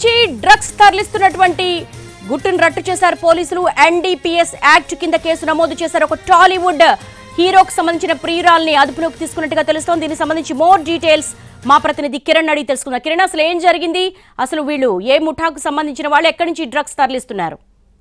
నుంచి డ్రగ్స్ తరలిస్తున్నటువంటి గుట్టును రట్టు చేశారు పోలీసులు ఎన్డీపీఎస్ యాక్ట్ కింద కేసు నమోదు చేశారు ఒక టాలీవుడ్ హీరోకు సంబంధించిన ప్రియురాల్ని అదుపులోకి తీసుకున్నట్టుగా తెలుస్తోంది దీనికి సంబంధించి మోర్ డీటెయిల్స్ మా ప్రతినిధి కిరణ్ అడిగి తెలుసుకుందాం కిరణ్ అసలు ఏం జరిగింది అసలు వీళ్ళు ఏ ముఠాకు సంబంధించిన వాళ్ళు ఎక్కడి నుంచి డ్రగ్స్ తరలిస్తున్నారు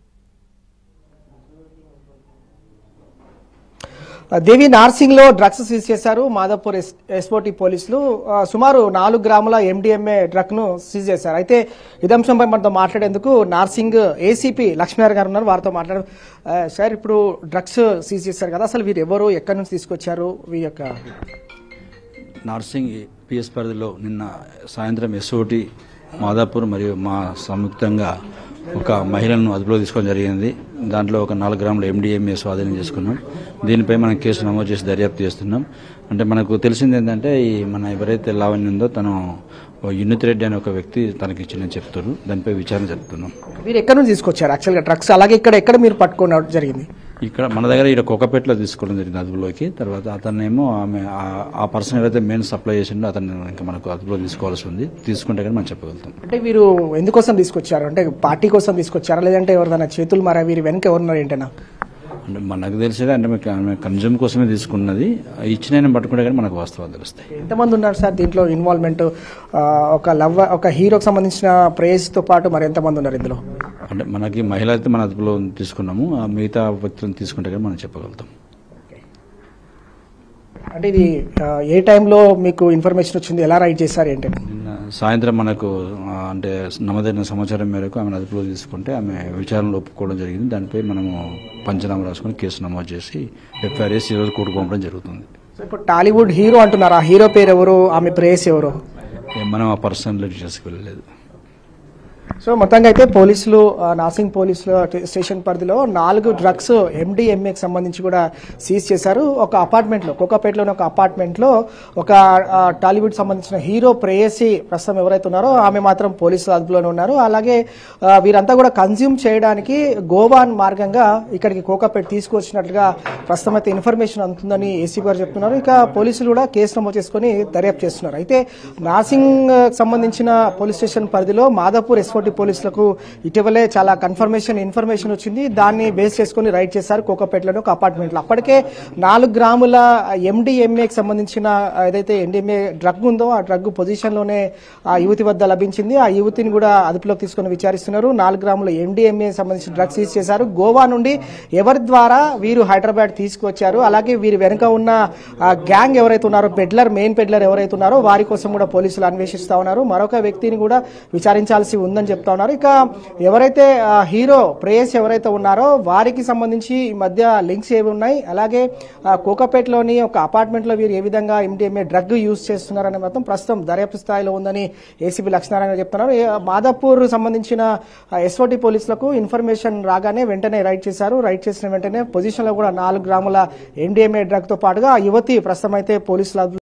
దేవి నార్సింగ్ లో డ్రగ్స్ సీజ్ చేశారు మాధవపూర్ ఎస్ ఎస్ఓటి పోలీసులు ఆ, సుమారు నాలుగు గ్రాముల ఎండిఎంఏ డ్రగ్ ను సీజ్ చేశారు అయితే ఇదే అంశంపై మనతో మాట్లాడేందుకు నార్సింగ్ ఏసీపీ లక్ష్మీనారాయణ గారు ఉన్నారు వారితో మాట్లాడు ఆ, సార్ ఇప్పుడు డ్రగ్స్ సీజ్ చేశారు కదా అసలు వీరు ఎవరు ఎక్కడి నుంచి తీసుకొచ్చారు వీరి యొక్క నార్సింగ్ పిఎస్ పరిధిలో నిన్న సాయంత్రం ఎస్ఓటి మాదాపూర్ మరియు మా సంయుక్తంగా ఒక మహిళను అదుపులో తీసుకోవడం జరిగింది దాంట్లో ఒక నాలుగు గ్రాముల ఎండిఎంఏ స్వాధీనం చేసుకున్నాం దీనిపై మనం కేసు నమోదు చేసి దర్యాప్తు చేస్తున్నాం అంటే మనకు తెలిసింది ఏంటంటే ఈ మన ఎవరైతే లావణ్య ఉందో తను ఓ యునిత్ రెడ్డి అనే ఒక వ్యక్తి తనకి ఇచ్చిందని చెప్తారు దానిపై విచారణ జరుపుతున్నాం వీరు ఎక్కడి నుంచి తీసుకొచ్చారు యాక్చువల్గా డ్రగ్స్ అలాగే ఇక్కడ ఎక్కడ మీరు పట్టుకోవడం జరిగింది ఇక్కడ మన దగ్గర ఇక్కడ కోకపేటలో తీసుకోవడం జరిగింది అదుపులోకి తర్వాత అతన్నేమో ఆమె ఆ- ఆ పర్సన్ ఎవరైతే మెయిన్ సప్లై చేసిండో అతన్ని ఇంకా మనకు అదుపులో తీసుకోవాల్సి ఉంది తీసుకుంటే కానీ మనం చెప్పగలుగుతాం అంటే వీరు ఎందుకోసం తీసుకొచ్చారు అంటే పార్టీ కోసం తీసుకొచ్చారా లేదంటే ఎవరిదైనా చేతులు మారా వీరి వెనక ఎవరున్నారు ఏంటన్నా అంటే మనకు తెలిసేది అంటే మీకు ఆమె కన్జ్యూమ్ కోసమే తీసుకున్నది ఇచ్చిన పట్టుకుంటే కానీ మనకు వాస్తవాలు తెలుస్తాయి ఎంతమంది ఉన్నారు సార్ దీంట్లో ఇన్వాల్వ్మెంట్ ఆ, ఒక లవ్ ఒక హీరోకి సంబంధించిన ప్రేయస్తో పాటు మరి ఎంతమంది ఉన్నారు ఇందులో అంటే మనకి మహిళ అయితే మన అదుపులో తీసుకున్నాము ఆ మిగతా వ్యక్తులను తీసుకుంటే కానీ మనం చెప్పగలుగుతాం అంటే ఇది ఆ, ఏ టైంలో మీకు ఇన్ఫర్మేషన్ వచ్చింది ఎలా రైట్ చేశారు ఏంటి నిన్న సాయంత్రం మనకు ఆ, అంటే నమోదైన సమాచారం మేరకు ఆమెను అదుపులో తీసుకుంటే ఆమె విచారణలో ఒప్పుకోవడం జరిగింది దానిపై మనము పంచనామా రాసుకొని కేసు నమోదు చేసి ఎఫ్ఐఆర్ వేసి ఈరోజు కోర్టు పంపడం జరుగుతుంది సో ఇప్పుడు టాలీవుడ్ హీరో అంటున్నారు ఆ హీరో పేరు ఎవరు ఆమె ప్రేయస్ ఎవరు ఏ మనం ఆ పర్సనల్ డీటెయిల్స్కి వెళ్ళలేదు సో మొత్తంగా అయితే పోలీసులు ఆ, నార్సింగ్ పోలీసులు ట- స్టేషన్ పరిధిలో నాలుగు డ్రగ్స్ ఎండిఎంఏకి సంబంధించి కూడా సీజ్ చేశారు ఒక అపార్ట్మెంట్లో కోకాపేటలోని ఒక అపార్ట్మెంట్లో ఒక ఆ, టాలీవుడ్ సంబంధించిన హీరో ప్రేయసి ప్రస్తుతం ఎవరైతే ఉన్నారో ఆమె మాత్రం పోలీసుల అదుపులోనే ఉన్నారు అలాగే ఆ, వీరంతా కూడా కన్జ్యూమ్ చేయడానికి గోవాన్ మార్గంగా ఇక్కడికి కోకాపేట తీసుకొచ్చినట్లుగా ప్రస్తుతం అయితే ఇన్ఫర్మేషన్ అందుతుందని ఏసీ గారు చెప్తున్నారు ఇక పోలీసులు కూడా కేసు నమోదు చేసుకుని దర్యాప్తు చేస్తున్నారు అయితే నార్సింగ్ సంబంధించిన పోలీస్ స్టేషన్ పరిధిలో మాదాపూర్ ఎస్ఓటి పోలీసులకు ఇటీవలే చాలా కన్ఫర్మేషన్ ఇన్ఫర్మేషన్ వచ్చింది దాన్ని బేస్ చేసుకుని రైడ్ చేశారు కోకపేటలోని ఒక అపార్ట్మెంట్లో అప్పటికే నాలుగు గ్రాముల ఎండిఎంఏకి సంబంధించిన ఏదైతే ఎండిఎంఏ డ్రగ్ ఉందో ఆ డ్రగ్ పొజిషన్లోనే ఆ యువతి వద్ద లభించింది ఆ యువతిని కూడా అదుపులోకి తీసుకుని విచారిస్తున్నారు నాలుగు గ్రాముల ఎండిఎంఏ సంబంధించిన డ్రగ్స్ సీజ్ చేశారు గోవా నుండి ఎవరి ద్వారా వీరు హైదరాబాద్ తీసుకొచ్చారు అలాగే వీరి వెనుక ఉన్న ఆ, గ్యాంగ్ ఎవరైతే ఉన్నారో పెడ్లర్ మెయిన్ పెడ్లర్ ఎవరైతే ఉన్నారో వారి కోసం కూడా పోలీసులు అన్వేషిస్తా ఉన్నారు మరొక వ్యక్తిని కూడా విచారించాల్సి ఉందని చెప్తా ఉన్నారు ఇక ఎవరైతే ఆ, హీరో ప్రేయస్ ఎవరైతే ఉన్నారో వారికి సంబంధించి ఈ మధ్య లింక్స్ ఏవి ఉన్నాయి అలాగే ఆ, కోకాపేటలోని ఒక అపార్ట్మెంట్ లో వీరు ఏ విధంగా ఎండిఎంఏ డ్రగ్ యూజ్ చేస్తున్నారనే మాత్రం ప్రస్తుతం దర్యాప్తు స్థాయిలో ఉందని ఏసీబీ లక్ష్మీనారాయణ చెప్తున్నారు ఏ- మాదాపూర్ సంబంధించిన ఎస్ఓటి పోలీసులకు ఇన్ఫర్మేషన్ రాగానే వెంటనే రైడ్ చేశారు రైడ్ చేసిన వెంటనే పొజిషన్ లో కూడా నాలుగు గ్రాముల ఎండిఎంఏ డ్రగ్ తో పాటుగా ఆ యువతి ప్రస్తుతం అయితే పోలీసుల